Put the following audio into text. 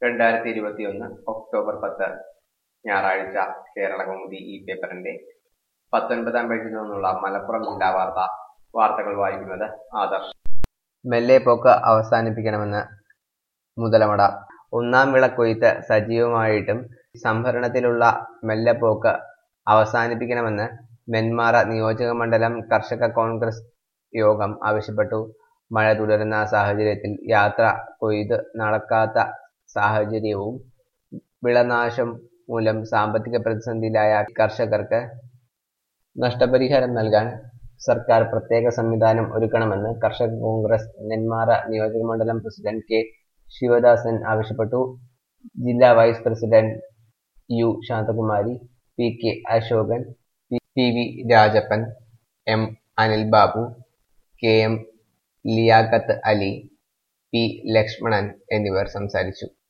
രണ്ടായിരത്തി ഇരുപത്തിയൊന്ന് ഒക്ടോബർ പത്ത് ഞായറാഴ്ച കേരള കൗമുദി ഈ പേപ്പറിന്റെ പത്തൊൻപതാം പേജിൽ നിന്നുള്ള മലപ്പുറം ജില്ലാ വാർത്ത വാർത്തകൾ വായിക്കുന്നത് ആദർശ് മെല്ലെ പോക്ക് അവസാനിപ്പിക്കണമെന്ന് മുതലമട ഒന്നാം വിളക്കൊയ്ത്ത് സജീവമായിട്ടും സംഭരണത്തിലുള്ള മെല്ലെപ്പോക്ക് അവസാനിപ്പിക്കണമെന്ന് നെന്മാറ നിയോജക മണ്ഡലം കർഷക കോൺഗ്രസ് യോഗം ആവശ്യപ്പെട്ടു മഴ തുടരുന്ന സാഹചര്യത്തിൽ യാത്ര കൊയ്ത് നടക്കാത്ത സാഹചര്യവും വിളനാശം മൂലം സാമ്പത്തിക പ്രതിസന്ധിയിലായ കർഷകർക്ക് നഷ്ടപരിഹാരം നൽകാൻ സർക്കാർ പ്രത്യേക സംവിധാനം ഒരുക്കണമെന്ന് കർഷക കോൺഗ്രസ് നെന്മാറ നിയോജക മണ്ഡലം പ്രസിഡന്റ് കെ ശിവദാസൻ ആവശ്യപ്പെട്ടു ജില്ലാ vice president U Santhakumari P K Asokan P V Rajappan M Anil Babu K M Liyaqat Ali P Lakshmanan എന്നിവർ സംസാരിച്ചു